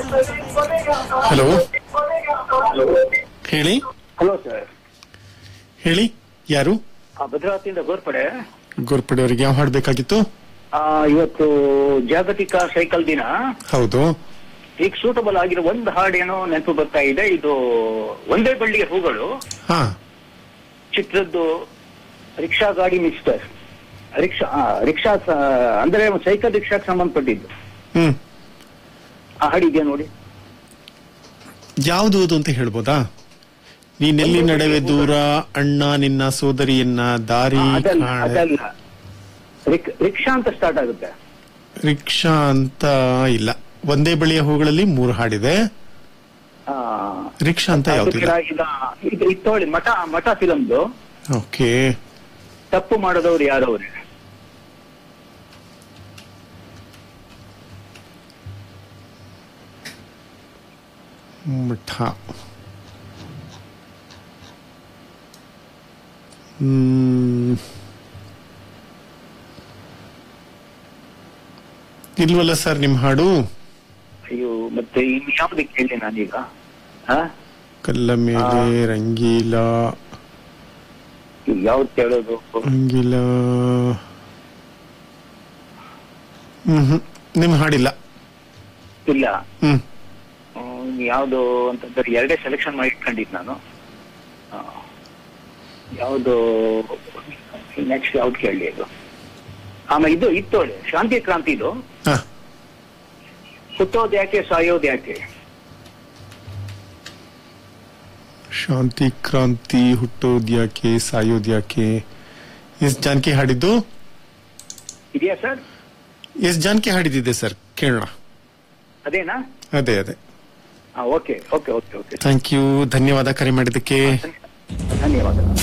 Hello ಹೇಳಿ hello sir ಹೇಳಿ ಯಾರು ಭದ್ರಾವತಿಯಿಂದ ಗೋರ್ಪಡೆ ಗೋರ್ಪಡೆ ಅವರಿಗೆ ಯಾವ ಹಾಡು ಬೇಕಾಗಿತ್ತು ಆ, ಇವತ್ತು ಜಾಗತಿಕ ಸೈಕಲ್ ದಿನ ಹೌದು ಈಗ ಸೂಟಬಲ್ ಆಗಿರೋ ಒಂದು ಹಾಡೇನೋ ನೆನಪು ಬರ್ತಾ ಇದೆ ಇದು ಒಂದೇ ಬಳ್ಳಿಯ ಹೂಗಳು ಹಾ ಚಿತ್ರದ್ದು ರಿಕ್ಷಾ ಗಾಡಿ ಮಿಸ್ಟರ್ ರಿಕ್ಷಾ ಆ, ರಿಕ್ಷಾ ಸ- ಅಂದ್ರೆ ಸೈಕಲ್ ರಿಕ್ಷಾಕ್ ಸಂಬಂಧಪಟ್ಟಿದ್ದು ಹ್ಮ್ ಆ ಹಾಡಿದ್ಯಾ ನೋಡಿ ಯಾವುದು ಅದು ಅಂತ ಹೇಳ್ಬೋದಾ ನೀನೆಲ್ಲಿ ನಡೆವೆ ದೂರ ಅಣ್ಣ ನಿನ್ನ ಸೋದರಿಯನ್ನ ದಾರಿ ಆ, ಅದಲ್ಲ ಕಾಣೆ ಅದಲ್ಲ ರಿಕ್- ರಿಕ್ಷಾ ಅಂತ ಸ್ಟಾರ್ಟ್ ಆಗುತ್ತೆ ರಿಕ್ಷಾ ಅಂತ ಇಲ್ಲ ಒಂದೇ ಬಳಿಯ ಹೂಗಳಲ್ಲಿ ಮೂರು ಹಾಡಿದೆ ಆ, ರಿಕ್ಷಾ ಅಂತ ಯಾವ್ದಿಲ್ಲ ಅದಕ್ಕೆ ಇಲ್ಲ ಇದು ಇತ್ತೋಳಿ ಮಠ ಮಠ ಫಿಲಮ್ದು ಓಕೆ ತಪ್ಪು ಮಾಡೋದವ್ರು ಯಾರವ್ರೆ ಮಠ ಹ್ಮ್. ಇಲ್ವಲ್ಲ ಸರ್ ನಿಮ್ ಹಾಡು ಅಯ್ಯೋ ಮತ್ತೆ ಇನ್ ಯಾವ್ದಕ್ಕೆ ಹೇಳಿ ನಾನೀಗ ಹಾ ಕಲ್ಲ ಮೇಲೆ ರಂಗೀಲ ಯಾವ್ದು ಕೇಳೋದು ರಂಗೀಲ ಹ್ಮ್ ಹ್ಮ್ ನಿಮ್ ಹಾಡಿಲ್ಲ ಇಲ್ಲ ಹ್ಮ್ ಹ್ಮ್, ಯಾವ್ದು ಅಂತಂದ್ರೆ ಎರಡೇ ಸೆಲೆಕ್ಷನ್ ಮಾಡಿ ಇಟ್ಕೊಂಡಿದ್ ನಾನು ಆ, ಯಾವ್ದು ನೆಕ್ಸ್ಟ್ ಯಾವ್ದು ಕೇಳಿ ಅದು ಆಮೇಲೆ ಇದು ಇತ್ತೋಳೆ ಶಾಂತಿ ಕ್ರಾಂತಿ ಇದು ಹ ಹುಟ್ಟೋದ್ ಯಾಕೆ ಸಾಯೋದ್ ಯಾಕೆ ಶಾಂತಿ ಕ್ರಾಂತಿ ಹುಟ್ಟೋದ್ಯಾಕೆ ಸಾಯೋದ್ಯಾಕೆ ಎಸ್ ಜಾನಕಿ ಹಾಡಿದ್ದು ಇದೆಯಾ ಸರ್ ಎಸ್ ಜಾನಕಿ ಹಾಡಿದಿದೆ ಸರ್ ಕೇಳೋಣ ಅದೇನಾ ಅದೇ ಅದೇ okay okay okay okay thank you ಧನ್ಯವಾದ ಕರೆ ಮಾಡಿದ್ದಕ್ಕೆ ಧನ್ಯವಾದ